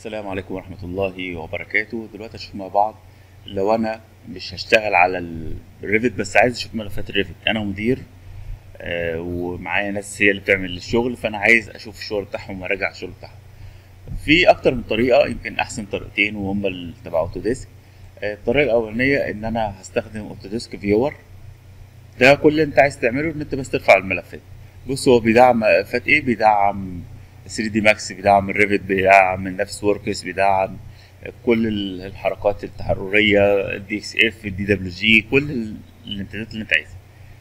السلام عليكم ورحمة الله وبركاته دلوقتي هنشوف مع بعض لو أنا مش هشتغل على الريفت بس عايز أشوف ملفات الريفت أنا مدير آه، ومعايا ناس هي اللي بتعمل الشغل فأنا عايز أشوف الشغل بتاعهم وأراجع الشغل بتاعهم في أكتر من طريقة يمكن أحسن طريقتين وهم اللي تبع أوتوديسك آه، الطريقة الأولانية إن أنا هستخدم أوتوديسك فيور ده كل اللي أنت عايز تعمله إن أنت بس ترفع الملفات بص هو بيدعم ملفات إيه بيدعم 3 دي ماكس بيدعم الريفت بيدعم النفس وركس بيدعم كل الحركات التحرريه الدي اكس اف الدي دبليو جي كل الامتدادات اللي انت عايزها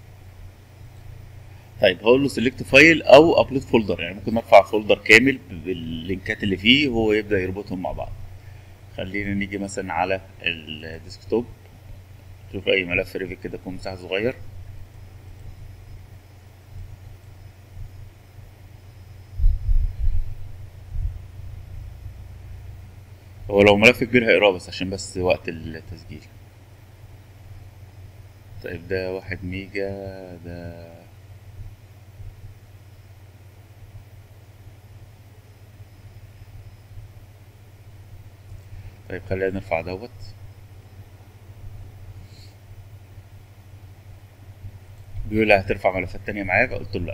طيب هقول له سيلكت فايل او ابلود فولدر يعني ممكن ارفع فولدر كامل باللينكات اللي فيه وهو يبدا يربطهم مع بعض خلينا نيجي مثلا على الديسكتوب شوف اي ملف ريفت كده يكون مساحه صغير هو لو ملف كبير هيقراه بس عشان بس وقت التسجيل طيب ده واحد ميجا ده طيب خلينا نرفع دوت بيقول لي هترفع ملفات تانية معاك قلت له لا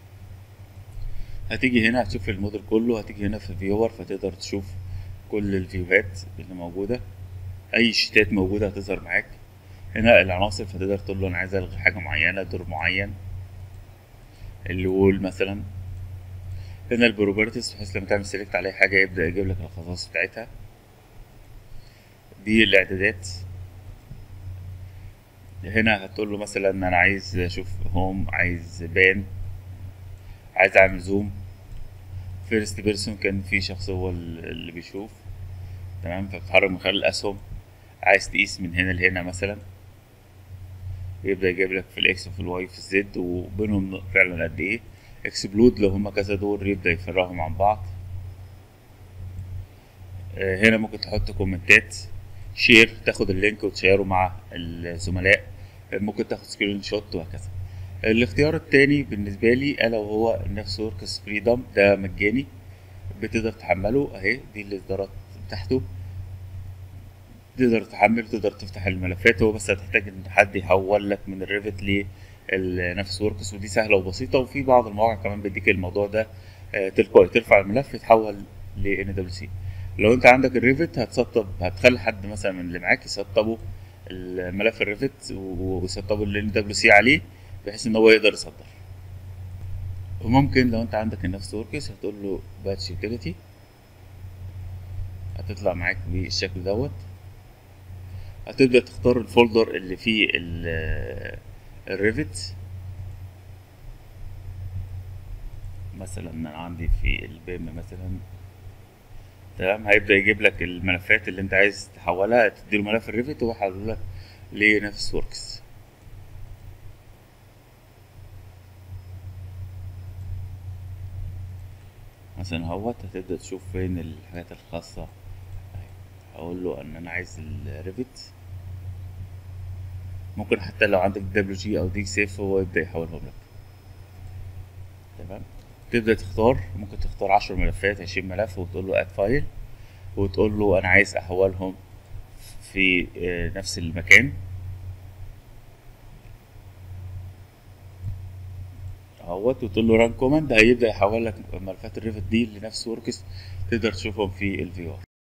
هتيجي هنا هتشوف الموديل كله هتيجي هنا في فيور فتقدر تشوف كل الفيوهات اللي موجودة أي شيتات موجودة هتظهر معاك هنا العناصر فتقدر تقول له أنا عايز ألغي حاجة معينة دور معين الوول مثلا هنا البروبرتيز بحيث لما تعمل سيلكت على حاجة يبدأ يجيب لك الخصائص بتاعتها دي الإعدادات هنا هتقول له مثلا أنا عايز أشوف هوم عايز بان عايز أعمل زوم فيرست بيرسون كان في شخص هو اللي بيشوف تمام فبتتحرك من خلال الاسهم عايز تقيس من هنا لهنا مثلا يبدا يجيب لك في الاكس وفي الواي في الزد وبينهم فعلا قد ايه اكسبلود لو هما كذا دور يبدا يفرقهم عن بعض هنا ممكن تحط كومنتات شير تاخد اللينك وتشيره مع الزملاء ممكن تاخد سكرين شوت وهكذا الاختيار التاني بالنسبة لي ألا وهو نفس وركس فريدم ده مجاني بتقدر تحمله أهي دي الإصدارات بتاعته تقدر تحمل تقدر تفتح الملفات هو بس هتحتاج إن حد يحول لك من الريفت لنفس وركس ودي سهلة وبسيطة وفي بعض المواقع كمان بيديك الموضوع ده تلقائي ترفع الملف يتحول ل NWC لو انت عندك الريفت هتسطب هتخلي حد مثلا من اللي معاك يسطبه الملف الريفت ويسطبه ال NWC عليه بحيث ان هو يقدر يصدر وممكن لو انت عندك النفس وركس هتقول له باتش يوتيليتي هتطلع معاك بالشكل دوت هتبدا تختار الفولدر اللي فيه الريفت مثلا انا عندي في البيم مثلا تمام هيبدا يجيب لك الملفات اللي انت عايز تحولها تديله ملف الريفت وهو هيحول لك لنفس وركس مثلا اهوت هتبدأ تشوف فين الحاجات الخاصة هقول له ان انا عايز الريفت ممكن حتى لو عندك دبليو جي او دي سيف هو يبدأ يحولهم لك تمام تبدأ تختار ممكن تختار عشر ملفات عشرين ملف وتقول له اد فايل وتقول له انا عايز احولهم في نفس المكان اهوت وتقول له ران كوماند هيبدا يحول لك ملفات الريفت دي لنفس وركس تقدر تشوفهم في الفي ار